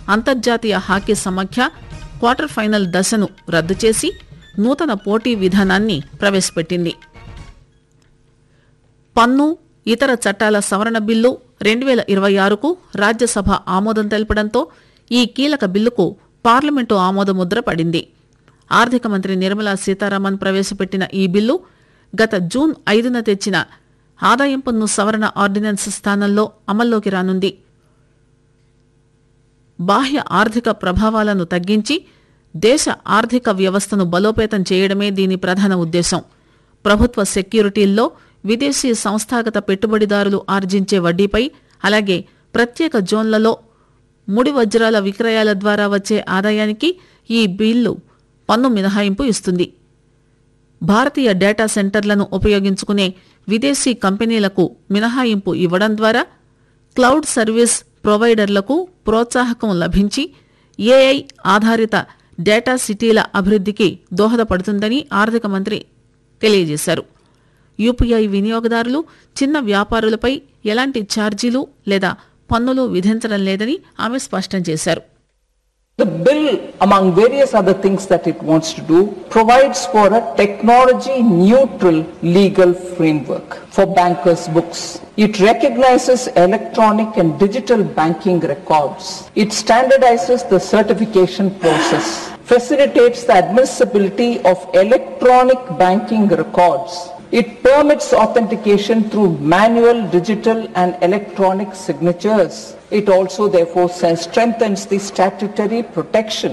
అంతర్జాతీయ హాకీ సమాఖ్య quarter final దశను రద్దు చేసి నూతన పోటీ విధానాన్ని ప్రవేశపెట్టింది పన్ను ఇతర చట్టాల సవరణ బిల్లు రెండు వేల ఇరవై ఆరుకు రాజ్యసభ ఆమోదం తెలపడంతో ఈ కీలక బిల్లుకు పార్లమెంటు ఆమోద ముద్ర పడింది ఆర్థిక మంత్రి నిర్మలా సీతారామన్ ప్రవేశపెట్టిన ఈ బిల్లు గత జూన్ ఐదున తెచ్చిన ఆదాయం పన్ను సవరణ ఆర్డినెన్స్ స్థానంలో అమల్లోకి రానుంది బాహ్య ఆర్థిక ప్రభావాలను తగ్గించి దేశ ఆర్థిక వ్యవస్థను బలోపేతం చేయడమే దీని ప్రధాన ఉద్దేశం ప్రభుత్వ సెక్యూరిటీల్లో విదేశీ సంస్థాగత పెట్టుబడిదారులు ఆర్జించే వడ్డీపై అలాగే ప్రత్యేక జోన్లలో ముడి వజ్రాల విక్రయాల ద్వారా వచ్చే ఆదాయానికి ఈ బిల్లు పన్ను మినహాయింపు ఇస్తుంది భారతీయ డేటా సెంటర్లను ఉపయోగించుకునే విదేశీ కంపెనీలకు మినహాయింపు ఇవ్వడం ద్వారా క్లౌడ్ సర్వీస్ ప్రొవైడర్లకు ప్రోత్సాహకం లభించి ఏఐ ఆధారిత డేటా సిటీల అభివృద్ధికి దోహదపడుతుందని ఆర్థిక మంత్రి తెలియజేశారు యూపీఐ వినియోగదారులు చిన్న వ్యాపారులపై ఎలాంటి ఛార్జీలు లేదా పన్నులు విధించడం లేదని ఆమె స్పష్టం చేశారు The bill, among various other things that it wants to do, provides for a technology neutral legal framework for bankers' books. It recognizes electronic and digital banking records. It standardizes the certification process, facilitates the admissibility of electronic banking records. It permits authentication through manual, digital and electronic signatures. It also therefore strengthens the statutory protection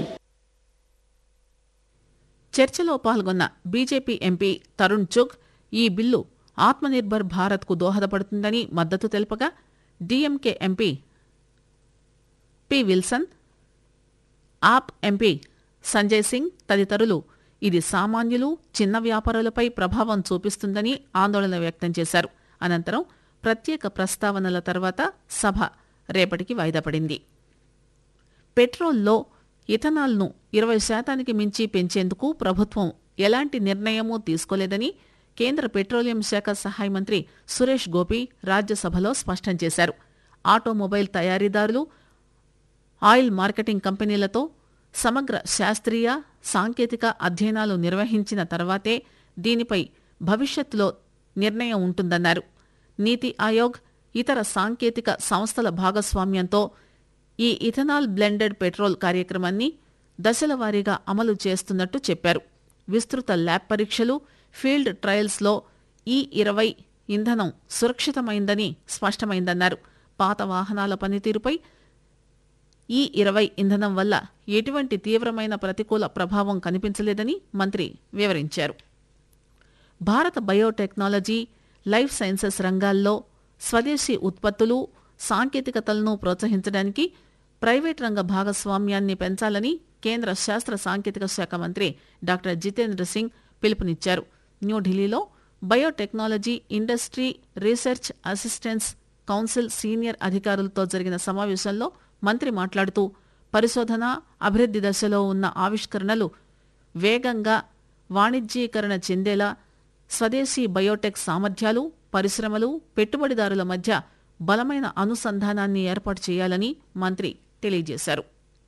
చర్చలో పాల్గొన్న BJP MP Tarun Chugh ఈ bill Atmanirbhar Bharat కు దోహదపడుతుందని మద్దతు తెలుపగా DMK MP P Wilson AAP MP Sanjay Singh తదితరులు ఇది సామాన్యులు చిన్న వ్యాపారులపై ప్రభావం చూపిస్తుందని ఆందోళన వ్యక్తం చేశారు అనంతరం ప్రత్యేక ప్రస్తావనల తర్వాత సభ రేపటికి వాయిదా పడింది పెట్రోల్లో ఇథనాల్ను ఇరవై శాతానికి మించి పెంచేందుకు ప్రభుత్వం ఎలాంటి నిర్ణయమూ తీసుకోలేదని కేంద్ర పెట్రోలియం శాఖ సహాయ మంత్రి సురేష్ గోపి రాజ్యసభలో స్పష్టం చేశారు ఆటోమొబైల్ తయారీదారులు ఆయిల్ మార్కెటింగ్ కంపెనీలతో సమగ్ర శాస్త్రీయ సాంకేతిక అధ్యయనాలు నిర్వహించిన తర్వాతే దీనిపై భవిష్యత్తులో నిర్ణయం ఉంటుందన్నారు నీతి ఆయోగ్ ఇతర సాంకేతిక సంస్థల భాగస్వామ్యంతో ఈ ఇథనాల్ బ్లెండెడ్ పెట్రోల్ కార్యక్రమాన్ని దశల వారీగా అమలు చేస్తున్నట్టు చెప్పారు విస్తృత ల్యాబ్ పరీక్షలు ఫీల్డ్ ట్రయల్స్లో ఈ ఇరవై ఇంధనం సురక్షితమైందని స్పష్టమైందన్నారు పాత వాహనాల పనితీరుపై ఈ ఇరవై ఇంధనం వల్ల ఎటువంటి తీవ్రమైన ప్రతికూల ప్రభావం కనిపించలేదని మంత్రి వివరించారు భారత బయోటెక్నాలజీ లైఫ్ సైన్సెస్ రంగాల్లో స్వదేశీ ఉత్పత్తులు సాంకేతికతలను ప్రోత్సహించడానికి ప్రైవేట్ రంగ భాగస్వామ్యాన్ని పెంచాలని కేంద్ర శాస్త్ర సాంకేతిక శాఖ మంత్రి డాక్టర్ జితేంద్ర సింగ్ పిలుపునిచ్చారు న్యూఢిల్లీలో biotechnology industry research assistance council senior అధికారులతో జరిగిన సమావేశంలో మంత్రి మాట్లాడుతూ పరిశోధన అభివృద్ది దశలో ఉన్న ఆవిష్కరణలు వేగంగా వాణిజ్యీకరణ చెందేలా స్వదేశీ బయోటెక్ సామర్థ్యాలు పరిశ్రమలు పెట్టుబడిదారుల మధ్య బలమైన అనుసంధానాన్ని ఏర్పాటు చేయాలని మంత్రి తెలియజేశారు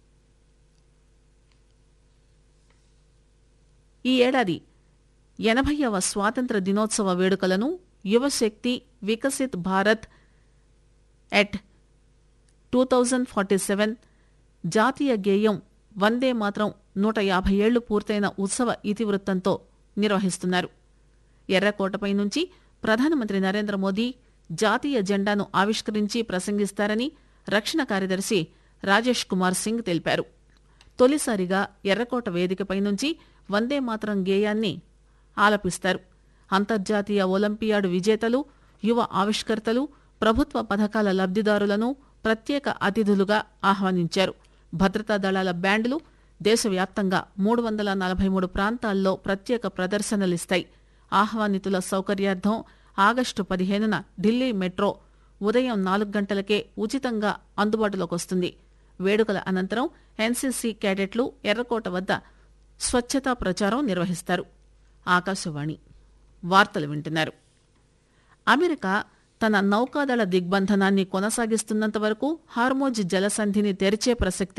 ఈ ఏడాది ఎనభైవ స్వాతంత్ర దినోత్సవ వేడుకలను యువశక్తి Viksit Bharat at two thousand forty seven జాతీయ గేయం వందే మాత్రం నూట యాభై ఏళ్లు పూర్తయిన ఉత్సవ ఇతివృత్తంతో నిర్వహిస్తున్నారు ఎర్రకోటపై నుంచి ప్రధానమంత్రి నరేంద్ర మోదీ జాతీయ జెండాను ఆవిష్కరించి ప్రసంగిస్తారని రక్షణ కార్యదర్శి రాజేష్ కుమార్ సింగ్ తెలిపారు తొలిసారిగా ఎర్రకోట వేదికపై నుంచి వందే మాత్రం గేయాన్ని ఆలపిస్తారు అంతర్జాతీయ ఒలింపియాడ్ విజేతలు యువ ఆవిష్కర్తలు ప్రభుత్వ పథకాల లబ్దిదారులను ప్రత్యేక అతిథులుగా ఆహ్వానించారు భద్రతా దళాల బ్యాండ్లు దేశవ్యాప్తంగా మూడు వందల నలభై మూడు ప్రాంతాల్లో ప్రత్యేక ప్రదర్శనలిస్తాయి ఆహ్వానితుల సౌకర్యార్థం ఆగస్టు పదిహేనున ఢిల్లీ మెట్రో ఉదయం నాలుగు గంటలకే ఉచితంగా అందుబాటులోకి వస్తుంది వేడుకల అనంతరం ఎన్సీసీ క్యాడెట్లు ఎర్రకోట వద్ద స్వచ్ఛతా ప్రచారం నిర్వహిస్తారు ఆకాశవాణి వార్తలు వింటున్నారు అమెరికా తన నౌకాదళ దిగ్బంధనాన్ని కొనసాగిస్తున్నంత వరకు హార్మోజ్ జలసంధిని తెరిచే ప్రసక్తి